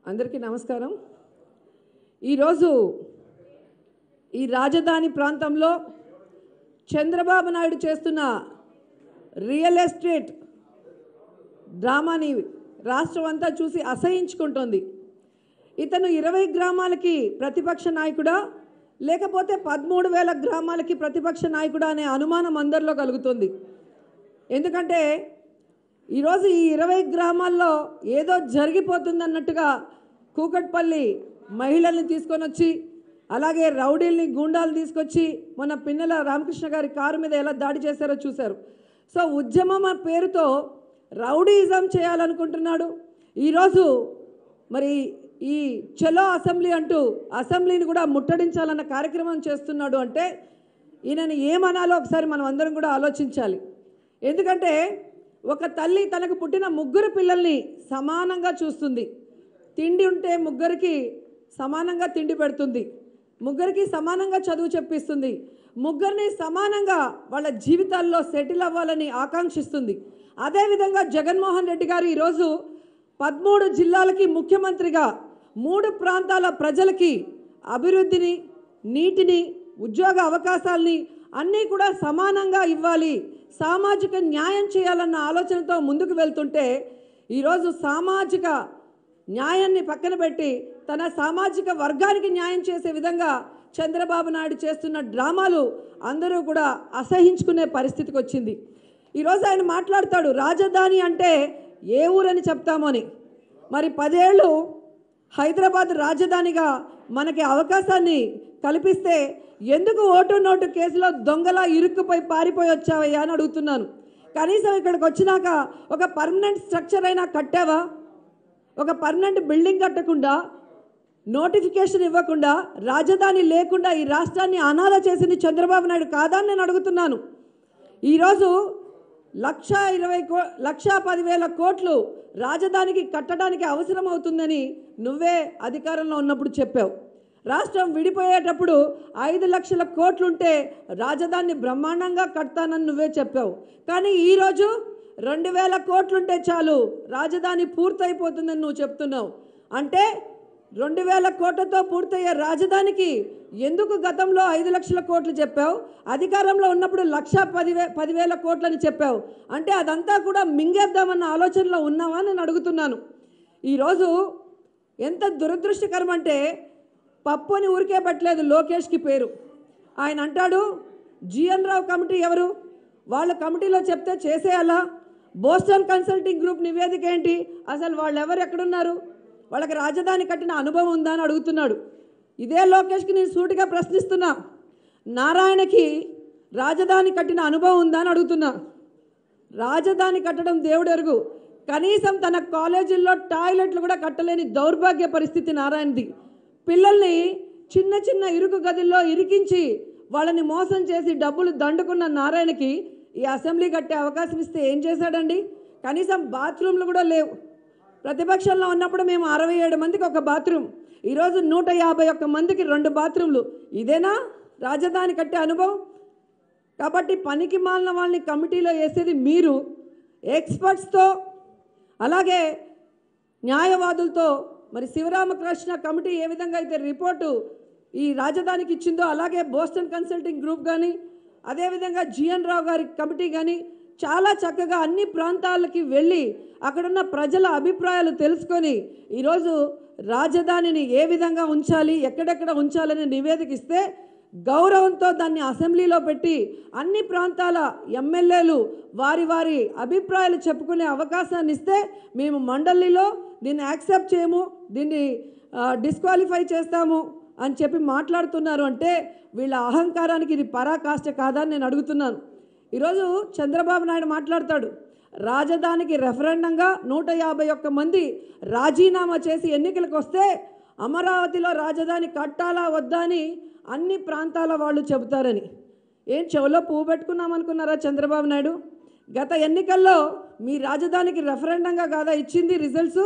అందరికీ నమస్కారం ఈరోజు ఈ రాజధాని ప్రాంతంలో చంద్రబాబు నాయుడు చేస్తున్న రియల్ ఎస్టేట్ డ్రామాని రాష్ట్రం అంతా చూసి అసహించుకుంటోంది ఇతను ఇరవై గ్రామాలకి ప్రతిపక్ష నాయకుడా లేకపోతే పదమూడు వేల గ్రామాలకి ప్రతిపక్ష నాయకుడా అనే అనుమానం అందరిలో కలుగుతుంది ఎందుకంటే ఈరోజు ఈ ఇరవై గ్రామాల్లో ఏదో జరిగిపోతుందన్నట్టుగా కూకట్పల్లి మహిళల్ని తీసుకొని వచ్చి అలాగే రౌడీల్ని గూండాలను తీసుకొచ్చి మొన్న పిన్నెల రామకృష్ణ గారి కారు మీద ఎలా దాడి చేశారో చూశారు సో ఉద్యమం ఆ పేరుతో రౌడీయిజం చేయాలనుకుంటున్నాడు ఈరోజు మరి ఈ చలో అసెంబ్లీ అంటూ అసెంబ్లీని కూడా ముట్టడించాలన్న కార్యక్రమం చేస్తున్నాడు అంటే ఈయనని ఏమనాలో ఒకసారి మనం అందరం కూడా ఆలోచించాలి ఎందుకంటే ఒక తల్లి తనకు పుట్టిన ముగ్గురు పిల్లల్ని సమానంగా చూస్తుంది తిండి ఉంటే ముగ్గురికి సమానంగా తిండి పెడుతుంది ముగ్గురికి సమానంగా చదువు చెప్పిస్తుంది ముగ్గురిని సమానంగా వాళ్ళ జీవితాల్లో సెటిల్ అవ్వాలని ఆకాంక్షిస్తుంది అదేవిధంగా జగన్మోహన్ రెడ్డి గారు ఈరోజు పదమూడు జిల్లాలకి ముఖ్యమంత్రిగా మూడు ప్రాంతాల ప్రజలకి అభివృద్ధిని నీటిని ఉద్యోగ అవకాశాలని అన్నీ కూడా సమానంగా ఇవ్వాలి సామాజిక న్యాయం చేయాలన్న ఆలోచనతో ముందుకు వెళ్తుంటే ఈరోజు సామాజిక న్యాయాన్ని పక్కన పెట్టి తన సామాజిక వర్గానికి న్యాయం చేసే విధంగా చంద్రబాబు నాయుడు చేస్తున్న డ్రామాలు అందరూ కూడా అసహించుకునే పరిస్థితికి వచ్చింది ఈరోజు ఆయన మాట్లాడతాడు రాజధాని అంటే ఏ ఊరని చెప్తామని మరి పదేళ్ళు హైదరాబాద్ రాజధానిగా మనకి అవకాశాన్ని కల్పిస్తే ఎందుకు ఓటు నోటు కేసులో దొంగలా ఇరుక్కుపోయి పారిపోయి వచ్చావయ్యా అని అడుగుతున్నాను కనీసం ఇక్కడికి వచ్చినాక ఒక పర్మనెంట్ స్ట్రక్చర్ అయినా కట్టావా ఒక పర్మనెంట్ బిల్డింగ్ కట్టకుండా నోటిఫికేషన్ ఇవ్వకుండా రాజధాని లేకుండా ఈ రాష్ట్రాన్ని అనాథ చేసింది చంద్రబాబు నాయుడు కాదా అని నేను అడుగుతున్నాను ఈరోజు లక్ష ఇరవై కో లక్ష పదివేల కోట్లు రాజధానికి కట్టడానికి అవసరం అవుతుందని నువ్వే అధికారంలో ఉన్నప్పుడు చెప్పావు రాష్ట్రం విడిపోయేటప్పుడు ఐదు లక్షల కోట్లుంటే రాజధానిని బ్రహ్మాండంగా కడతానని నువ్వే చెప్పావు కానీ ఈరోజు రెండు వేల కోట్లుంటే చాలు రాజధాని పూర్తయిపోతుందని నువ్వు చెప్తున్నావు అంటే రెండు వేల కోట్లతో పూర్తయ్యే రాజధానికి ఎందుకు గతంలో ఐదు లక్షల కోట్లు చెప్పావు అధికారంలో ఉన్నప్పుడు లక్ష పదివే పదివేల కోట్లని చెప్పావు అంటే అదంతా కూడా మింగేద్దామన్న ఆలోచనలో ఉన్నావా అని నేను అడుగుతున్నాను ఈరోజు ఎంత దురదృష్టకరం అంటే పప్పు అని ఊరికే పట్టలేదు లోకేష్కి పేరు ఆయన అంటాడు జిఎన్ రావు కమిటీ ఎవరు వాళ్ళ కమిటీలో చెప్తే చేసేయాలా బోస్టన్ కన్సల్టింగ్ గ్రూప్ నివేదిక ఏంటి అసలు వాళ్ళు ఎవరు ఎక్కడున్నారు వాళ్ళకి రాజధాని కట్టిన అనుభవం ఉందా అని అడుగుతున్నాడు ఇదే లోకేష్కి నేను సూటిగా ప్రశ్నిస్తున్నా నారాయణకి రాజధాని కట్టిన అనుభవం ఉందా అని అడుగుతున్నా రాజధాని కట్టడం దేవుడు ఎరుగు కనీసం తన కాలేజీల్లో టాయిలెట్లు కూడా కట్టలేని దౌర్భాగ్య పరిస్థితి నారాయణది పిల్లల్ని చిన్న చిన్న ఇరుకు గదుల్లో ఇరికించి వాళ్ళని మోసం చేసి డబ్బులు దండుకున్న నారాయణకి ఈ అసెంబ్లీ కట్టే అవకాశం ఇస్తే ఏం చేశాడండి కనీసం బాత్రూమ్లు కూడా లేవు ప్రతిపక్షంలో ఉన్నప్పుడు మేము అరవై ఏడు మందికి ఒక బాత్రూమ్ ఈరోజు నూట యాభై ఒక్క మందికి రెండు బాత్రూమ్లు ఇదేనా రాజధాని కట్టే అనుభవం కాబట్టి పనికి మాలిన వాళ్ళని కమిటీలో వేసేది మీరు ఎక్స్పర్ట్స్తో అలాగే న్యాయవాదులతో మరి శివరామకృష్ణ కమిటీ ఏ విధంగా అయితే రిపోర్టు ఈ రాజధానికి ఇచ్చిందో అలాగే బోస్టన్ కన్సల్టింగ్ గ్రూప్ కానీ అదేవిధంగా జిఎన్ రావు గారి కమిటీ కానీ చాలా చక్కగా అన్ని ప్రాంతాలకి వెళ్ళి అక్కడున్న ప్రజల అభిప్రాయాలు తెలుసుకొని ఈరోజు రాజధానిని ఏ విధంగా ఉంచాలి ఎక్కడెక్కడ ఉంచాలని నివేదిక ఇస్తే గౌరవంతో దాన్ని అసెంబ్లీలో పెట్టి అన్ని ప్రాంతాల ఎమ్మెల్యేలు వారి వారి అభిప్రాయాలు చెప్పుకునే అవకాశాన్ని ఇస్తే మేము మండలిలో దీన్ని యాక్సెప్ట్ చేయము దీన్ని డిస్క్వాలిఫై చేస్తాము అని చెప్పి మాట్లాడుతున్నారు అంటే వీళ్ళ అహంకారానికి ఇది పరాకాష్ట కాదా అని నేను అడుగుతున్నాను ఈరోజు చంద్రబాబు నాయుడు మాట్లాడతాడు రాజధానికి రెఫరెండంగా నూట యాభై ఒక్క మంది రాజీనామా చేసి ఎన్నికలకు వస్తే అమరావతిలో రాజధాని కట్టాలా వద్దా అని అన్ని ప్రాంతాల వాళ్ళు చెబుతారని ఏం చెవులో పువ్వు పెట్టుకున్నామనుకున్నారా చంద్రబాబు నాయుడు గత ఎన్నికల్లో మీ రాజధానికి రెఫరెండంగా కాదా ఇచ్చింది రిజల్ట్స్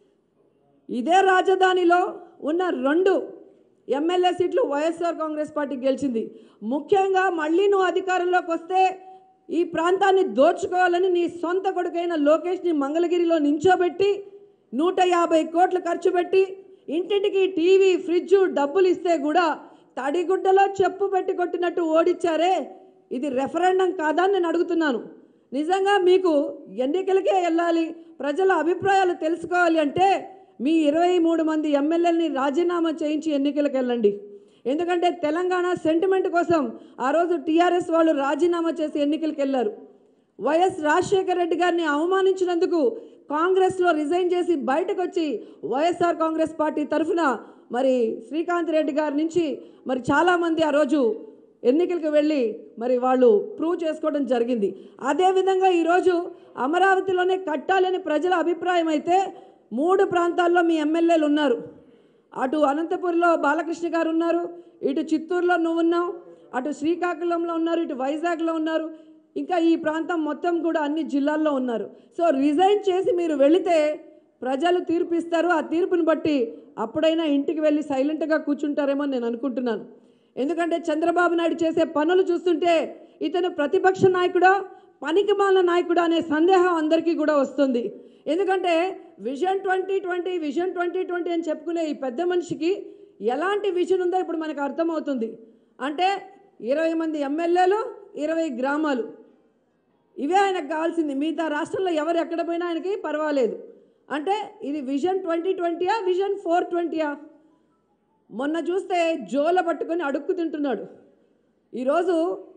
ఇదే రాజధానిలో ఉన్న రెండు ఎమ్మెల్యే సీట్లు వైఎస్ఆర్ కాంగ్రెస్ పార్టీ గెలిచింది ముఖ్యంగా మళ్ళీ నువ్వు అధికారంలోకి వస్తే ఈ ప్రాంతాన్ని దోచుకోవాలని నీ సొంత కొడుకైన లోకేష్ని మంగళగిరిలో నించోబెట్టి నూట యాభై కోట్లు ఖర్చు పెట్టి ఇంటింటికి టీవీ ఫ్రిడ్జ్ డబ్బులు ఇస్తే కూడా తడిగుడ్డలో చెప్పు పెట్టి కొట్టినట్టు ఓడిచ్చారే ఇది రెఫరెండం కాదా అని నేను అడుగుతున్నాను నిజంగా మీకు ఎన్నికలకే వెళ్ళాలి ప్రజల అభిప్రాయాలు తెలుసుకోవాలి అంటే మీ ఇరవై మూడు మంది ఎమ్మెల్యేలని రాజీనామా చేయించి ఎన్నికలకు వెళ్ళండి ఎందుకంటే తెలంగాణ సెంటిమెంట్ కోసం ఆ రోజు టీఆర్ఎస్ వాళ్ళు రాజీనామా చేసి ఎన్నికలకు వెళ్ళారు వైఎస్ రాజశేఖర రెడ్డి గారిని అవమానించినందుకు కాంగ్రెస్లో రిజైన్ చేసి బయటకు వచ్చి వైఎస్ఆర్ కాంగ్రెస్ పార్టీ తరఫున మరి శ్రీకాంత్ రెడ్డి గారి నుంచి మరి చాలామంది ఆ రోజు ఎన్నికలకు వెళ్ళి మరి వాళ్ళు ప్రూవ్ చేసుకోవడం జరిగింది అదేవిధంగా ఈరోజు అమరావతిలోనే కట్టాలని ప్రజల అభిప్రాయం అయితే మూడు ప్రాంతాల్లో మీ ఎమ్మెల్యేలు ఉన్నారు అటు అనంతపురంలో బాలకృష్ణ గారు ఉన్నారు ఇటు చిత్తూరులో నువ్వు ఉన్నావు అటు శ్రీకాకుళంలో ఉన్నారు ఇటు వైజాగ్లో ఉన్నారు ఇంకా ఈ ప్రాంతం మొత్తం కూడా అన్ని జిల్లాల్లో ఉన్నారు సో రిజైన్ చేసి మీరు వెళితే ప్రజలు తీర్పు ఇస్తారు ఆ తీర్పుని బట్టి అప్పుడైనా ఇంటికి వెళ్ళి సైలెంట్గా కూర్చుంటారేమో అని నేను అనుకుంటున్నాను ఎందుకంటే చంద్రబాబు నాయుడు చేసే పనులు చూస్తుంటే ఇతను ప్రతిపక్ష నాయకుడా పనికిమాల నాయకుడా అనే సందేహం అందరికీ కూడా వస్తుంది ఎందుకంటే vision twenty twenty vision twenty twenty అని చెప్పుకునే ఈ పెద్ద మనిషికి ఎలాంటి విజన్ ఉందో ఇప్పుడు మనకు అర్థమవుతుంది అంటే ఇరవై మంది ఎమ్మెల్యేలు ఇరవై గ్రామాలు ఇవే ఆయనకు కావాల్సింది మిగతా రాష్ట్రంలో ఎవరు ఎక్కడ పోయినా ఆయనకి పర్వాలేదు అంటే ఇది విజన్ ట్వంటీ ట్వంటీయా విజన్ ఫోర్ ట్వంటీయా మొన్న చూస్తే జోల పట్టుకొని అడుక్కు తింటున్నాడు ఈరోజు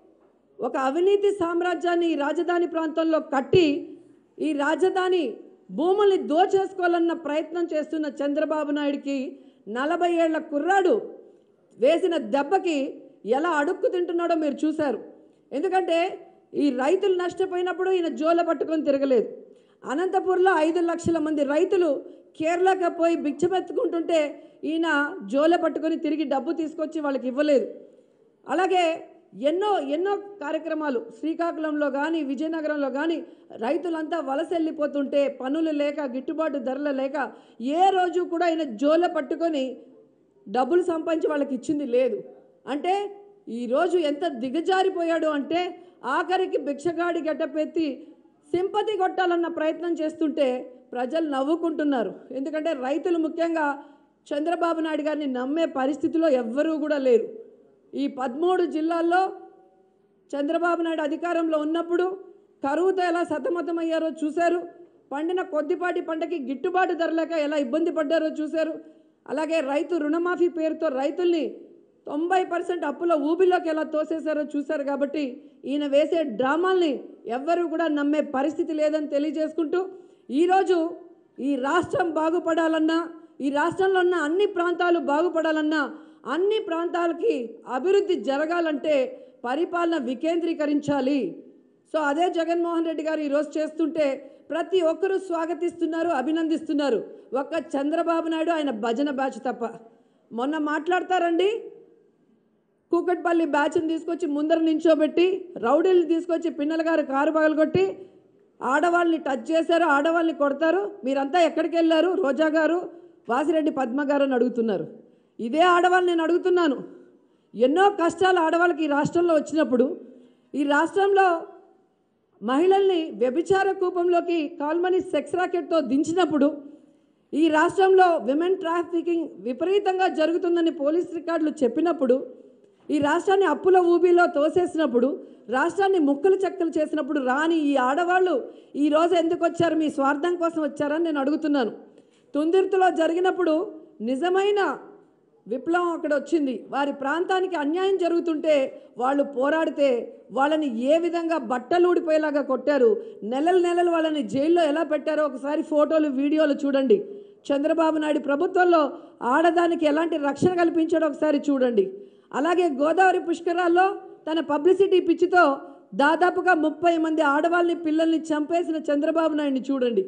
ఒక అవినీతి సామ్రాజ్యాన్ని ఈ రాజధాని ప్రాంతంలో కట్టి ఈ రాజధాని భూముల్ని దోచేసుకోవాలన్న ప్రయత్నం చేస్తున్న చంద్రబాబు నాయుడికి నలభై ఏళ్ల కుర్రాడు వేసిన దెబ్బకి ఎలా అడుక్కు తింటున్నాడో మీరు చూశారు ఎందుకంటే ఈ రైతులు నష్టపోయినప్పుడు ఈయన జోల పట్టుకొని తిరగలేదు అనంతపూర్లో ఐదు లక్షల మంది రైతులు కేరళకి పోయి బిచ్చమెత్తుకుంటుంటే ఈయన జోల పట్టుకొని తిరిగి డబ్బు తీసుకొచ్చి వాళ్ళకి ఇవ్వలేదు అలాగే ఎన్నో ఎన్నో కార్యక్రమాలు శ్రీకాకుళంలో కానీ విజయనగరంలో కానీ రైతులంతా వలస వెళ్ళిపోతుంటే పనులు లేక గిట్టుబాటు ధరలు లేక ఏ రోజు కూడా ఆయన జోల పట్టుకొని డబ్బులు సంపాదించి వాళ్ళకి ఇచ్చింది లేదు అంటే ఈరోజు ఎంత దిగజారిపోయాడు అంటే ఆఖరికి భిక్షగాడి గడ్డపెత్తి సింపతి కొట్టాలన్న ప్రయత్నం చేస్తుంటే ప్రజలు నవ్వుకుంటున్నారు ఎందుకంటే రైతులు ముఖ్యంగా చంద్రబాబు నాయుడు గారిని నమ్మే పరిస్థితిలో ఎవ్వరూ కూడా లేరు ఈ పదమూడు జిల్లాల్లో చంద్రబాబు నాయుడు అధికారంలో ఉన్నప్పుడు కరువుతో ఎలా సతమతమయ్యారో చూశారు పండిన కొద్దిపాటి పంటకి గిట్టుబాటు ధర లేక ఎలా ఇబ్బంది పడ్డారో చూశారు అలాగే రైతు రుణమాఫీ పేరుతో రైతుల్ని తొంభై పర్సెంట్ అప్పుల ఊబిలోకి ఎలా తోసేశారో చూశారు కాబట్టి ఈయన వేసే డ్రామాల్ని ఎవ్వరూ కూడా నమ్మే పరిస్థితి లేదని తెలియజేసుకుంటూ ఈరోజు ఈ రాష్ట్రం బాగుపడాలన్నా ఈ రాష్ట్రంలో ఉన్న అన్ని ప్రాంతాలు బాగుపడాలన్నా అన్ని ప్రాంతాలకి అభివృద్ధి జరగాలంటే పరిపాలన వికేంద్రీకరించాలి సో అదే జగన్మోహన్ రెడ్డి గారు ఈరోజు చేస్తుంటే ప్రతి ఒక్కరూ స్వాగతిస్తున్నారు అభినందిస్తున్నారు ఒక్క చంద్రబాబు నాయుడు ఆయన భజన బ్యాచ్ తప్ప మొన్న మాట్లాడతారండి కూకట్పల్లి బ్యాచ్ని తీసుకొచ్చి ముందర నించోబెట్టి రౌడీలు తీసుకొచ్చి పిన్నల గారు కారు పగలగొట్టి ఆడవాళ్ళని టచ్ చేశారు ఆడవాళ్ళని కొడతారు మీరంతా ఎక్కడికి వెళ్ళారు రోజా గారు వాసిరెడ్డి పద్మ గారు అని అడుగుతున్నారు ఇదే ఆడవాళ్ళు నేను అడుగుతున్నాను ఎన్నో కష్టాలు ఆడవాళ్ళకి ఈ రాష్ట్రంలో వచ్చినప్పుడు ఈ రాష్ట్రంలో మహిళల్ని వ్యభిచార కూపంలోకి కాల్మని సెక్స్ రాకెట్తో దించినప్పుడు ఈ రాష్ట్రంలో విమెన్ ట్రాఫికింగ్ విపరీతంగా జరుగుతుందని పోలీస్ రికార్డులు చెప్పినప్పుడు ఈ రాష్ట్రాన్ని అప్పుల ఊబిలో తోసేసినప్పుడు రాష్ట్రాన్ని ముక్కలు చెక్కలు చేసినప్పుడు రాని ఈ ఆడవాళ్ళు ఈ రోజు ఎందుకు వచ్చారు మీ స్వార్థం కోసం వచ్చారని నేను అడుగుతున్నాను తుందిర్తులో జరిగినప్పుడు నిజమైన విప్లవం అక్కడ వచ్చింది వారి ప్రాంతానికి అన్యాయం జరుగుతుంటే వాళ్ళు పోరాడితే వాళ్ళని ఏ విధంగా బట్టలు ఊడిపోయేలాగా కొట్టారు నెలలు నెలలు వాళ్ళని జైల్లో ఎలా పెట్టారో ఒకసారి ఫోటోలు వీడియోలు చూడండి చంద్రబాబు నాయుడు ప్రభుత్వంలో ఆడదానికి ఎలాంటి రక్షణ కల్పించాడో ఒకసారి చూడండి అలాగే గోదావరి పుష్కరాల్లో తన పబ్లిసిటీ పిచ్చితో దాదాపుగా ముప్పై మంది ఆడవాళ్ళని పిల్లల్ని చంపేసిన చంద్రబాబు నాయుడిని చూడండి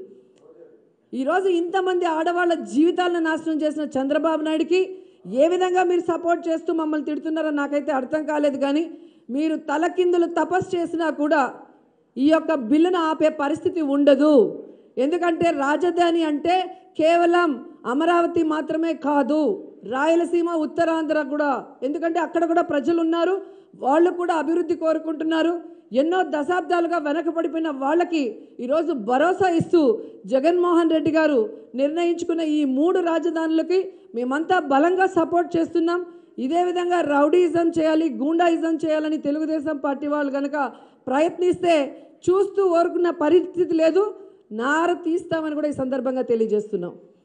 ఈరోజు ఇంతమంది ఆడవాళ్ళ జీవితాలను నాశనం చేసిన చంద్రబాబు నాయుడికి ఏ విధంగా మీరు సపోర్ట్ చేస్తూ మమ్మల్ని తిడుతున్నారో నాకైతే అర్థం కాలేదు కానీ మీరు తలకిందులు తపస్సు చేసినా కూడా ఈ యొక్క బిల్లును ఆపే పరిస్థితి ఉండదు ఎందుకంటే రాజధాని అంటే కేవలం అమరావతి మాత్రమే కాదు రాయలసీమ ఉత్తరాంధ్ర కూడా ఎందుకంటే అక్కడ కూడా ప్రజలు ఉన్నారు వాళ్ళు కూడా అభివృద్ధి కోరుకుంటున్నారు ఎన్నో దశాబ్దాలుగా వెనకబడిపోయిన వాళ్ళకి ఈరోజు భరోసా ఇస్తూ జగన్మోహన్ రెడ్డి గారు నిర్ణయించుకున్న ఈ మూడు రాజధానులకి మేమంతా బలంగా సపోర్ట్ చేస్తున్నాం ఇదే విధంగా రౌడీయిజం చేయాలి గూండాయిజం చేయాలని తెలుగుదేశం పార్టీ వాళ్ళు కనుక ప్రయత్నిస్తే చూస్తూ ఊరుకున్న పరిస్థితి లేదు నార తీస్తామని కూడా ఈ సందర్భంగా తెలియజేస్తున్నాం